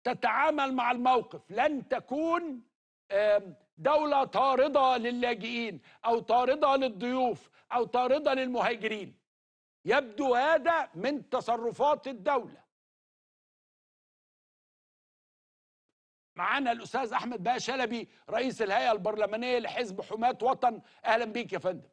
تتعامل مع الموقف لن تكون آم، دولة طاردة للاجئين أو طاردة للضيوف أو طاردة للمهاجرين يبدو هذا من تصرفات الدولة معانا الأستاذ أحمد بقى شلبي رئيس الهيئة البرلمانية لحزب حماة وطن أهلا بيك يا فندم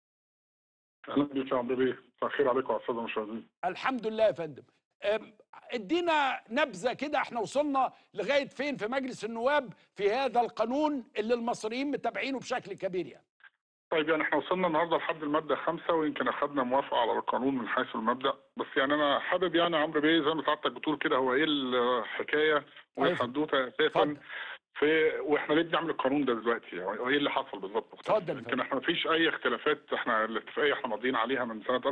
اهلا بيك يا عمرو بيه مساء الخير عليكم يا استاذ المشاهدين الحمد لله يا فندم أم، ادينا نبذه كده احنا وصلنا لغايه فين في مجلس النواب في هذا القانون اللي المصريين متابعينه بشكل كبير يعني طيب يعني احنا وصلنا النهارده لحد الماده خمسة ويمكن اخذنا موافقه على القانون من حيث المبدا بس يعني انا حابب يعني يا عمرو بيه زي ما سعادتك بتقول كده هو ايه الحكايه والحدوته اساسا اتفضل. في واحنا ليه بنعمل القانون ده دلوقتي يعني وايه اللي حصل بالظبط اتفضل يا يمكن فندم. احنا مفيش اي اختلافات احنا الاتفاقيه احنا ماضيين عليها من سنه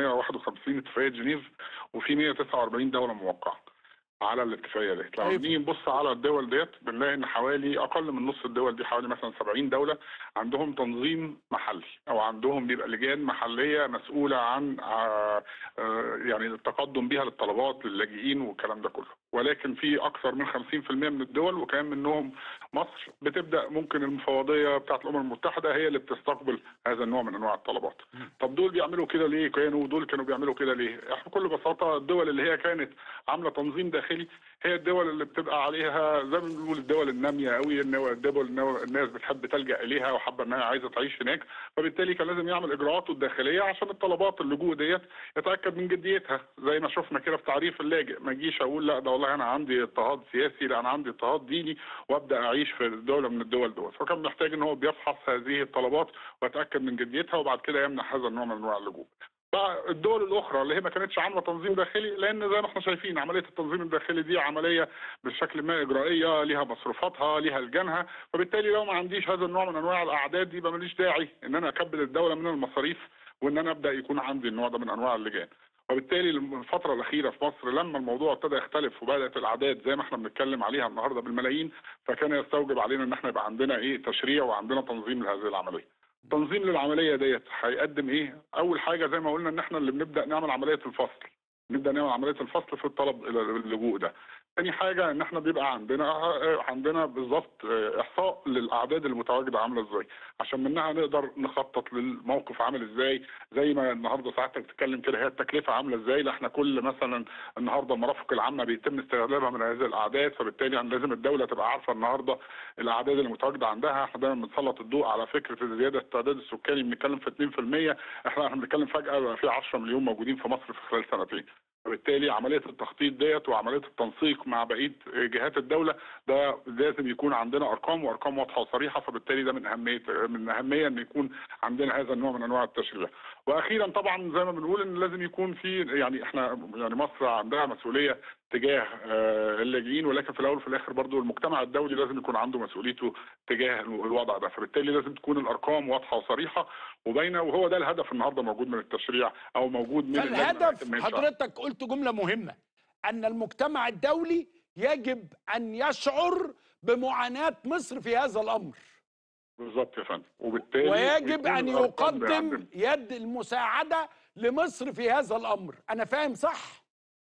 1951 اتفاقيه جنيف وفي 149 دوله موقعه على الاتفاقيه دي لما أيوة. بنيجي نبص على الدول ديت بنلاقي ان حوالي اقل من نص الدول دي حوالي مثلا 70 دوله عندهم تنظيم محلي او عندهم بيبقى لجان محليه مسؤوله عن آه، آه، يعني التقدم بها للطلبات للاجئين والكلام ده كله ولكن في اكثر من 50% من الدول وكان منهم مصر بتبدا ممكن المفوضيه بتاعت الامم المتحده هي اللي بتستقبل هذا النوع من انواع الطلبات طب دول بيعملوا كده ليه كانوا ودول كانوا بيعملوا كده ليه احنا بكل بساطه الدول اللي هي كانت عامله تنظيم داخلي هي الدول اللي بتبقى عليها زي ما بنقول الدول الناميه قوي النو- الدول النو- الناس بتحب تلجا اليها وحابه انها عايزه تعيش هناك فبالتالي كان لازم يعمل اجراءاته الداخليه عشان الطلبات اللجوء ديت يتاكد من جديتها زي ما شفنا كده في تعريف اللاجئ ما اجيش اقول لا ده والله انا عندي اضطهاد سياسي لا انا عندي اضطهاد ديني وابدا اعيش في دوله من الدول دول فكان محتاج ان هو بيفحص هذه الطلبات ويتاكد من جديتها وبعد كده يمنح هذا النوع من انواع اللجوء بقى الدول الاخرى اللي هي ما كانتش عامله تنظيم داخلي لان زي ما احنا شايفين عمليه التنظيم الداخلي دي عمليه بشكل ما اجرائيه ليها مصروفاتها ليها لجانها فبالتالي لو ما عنديش هذا النوع من انواع الاعداد يبقى ماليش داعي ان انا اكبل الدوله من المصاريف وان انا ابدا يكون عندي النوع ده من انواع اللجان وبالتالي الفترة الأخيرة في مصر لما الموضوع ابتدى يختلف وبدأت الأعداد زي ما احنا بنتكلم عليها النهاردة بالملايين فكان يستوجب علينا إن احنا يبقى عندنا إيه تشريع وعندنا تنظيم لهذه العملية. تنظيم للعملية ديت هيقدم إيه؟ أول حاجة زي ما قلنا إن احنا اللي بنبدأ نعمل عملية الفصل. نبدأ نعمل عملية الفصل في الطلب إلى اللجوء ده. تاني حاجة إن احنا بيبقى عندنا عندنا بالظبط إحصاء للأعداد المتواجدة عاملة إزاي، عشان منها نقدر نخطط للموقف عامل إزاي، زي ما النهارده ساعتك بتتكلم كده هي التكلفة عاملة إزاي، لا احنا كل مثلا النهارده المرافق العامة بيتم استغلالها من هذه الأعداد، فبالتالي يعني لازم الدولة تبقى عارفة النهارده الأعداد اللي متواجدة عندها، احنا دايما بنسلط الضوء على فكرة زيادة التعداد السكاني بنتكلم في 2%، احنا احنا بنتكلم فجأة بقى في 10 مليون موجودين في مصر في خلال سنتين. وبالتالي عمليه التخطيط ديت وعمليه التنسيق مع بقيه جهات الدوله ده لازم يكون عندنا ارقام وارقام واضحه وصريحه فبالتالي ده من اهميه من اهميه ان يكون عندنا هذا النوع من انواع التشريع. واخيرا طبعا زي ما بنقول ان لازم يكون في يعني احنا يعني مصر عندها مسؤوليه تجاه آه، اللاجئين ولكن في الاول وفي الاخر برضو المجتمع الدولي لازم يكون عنده مسؤوليته تجاه الوضع ده فبالتالي لازم تكون الارقام واضحه وصريحه وباينه وهو ده الهدف النهارده موجود من التشريع او موجود من اللجنة فالهدف لكن ما ينفعش. حضرتك قلت جملة مهمة أن المجتمع الدولي يجب أن يشعر بمعاناة مصر في هذا الأمر بالظبط يا فندم وبالتالي ويجب يكون أن الأرقام يقدم عندنا. يد المساعدة لمصر في هذا الأمر أنا فاهم صح؟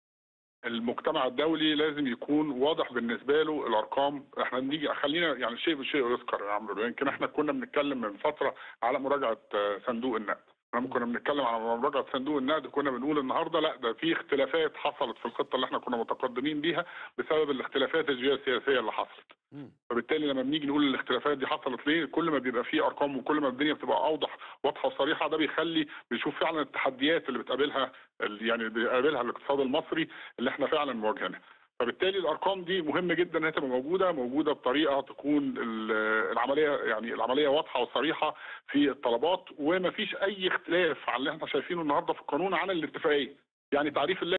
المجتمع الدولي لازم يكون واضح بالنسبه له الارقام احنا نيجي خلينا يعني شيء بشيء يذكر يا عمرو يمكن احنا كنا بنتكلم من فتره على مراجعه آه، صندوق النقد لما كنا بنتكلم على مراجعه صندوق النقد كنا بنقول النهارده لا ده في اختلافات حصلت في الخطه اللي احنا كنا متقدمين بيها بسبب الاختلافات الجيوسياسيه اللي حصلت فبالتالي لما بنيجي نقول الاختلافات دي حصلت ليه كل ما بيبقى فيه ارقام وكل ما الدنيا بتبقى اوضح واضحه وصريحه ده بيخلي بنشوف فعلا التحديات اللي بتقابلها ال- يعني بيقابلها الاقتصاد المصري اللي احنا فعلا مواجهينها فبالتالي الارقام دي مهم جدا انها تبقى موجوده موجوده بطريقه تكون ال- العمليه يعني العمليه واضحه وصريحه في الطلبات ومفيش اي اختلاف عن اللي احنا شايفينه النهارده في القانون عن الاتفاقيه يعني تعريف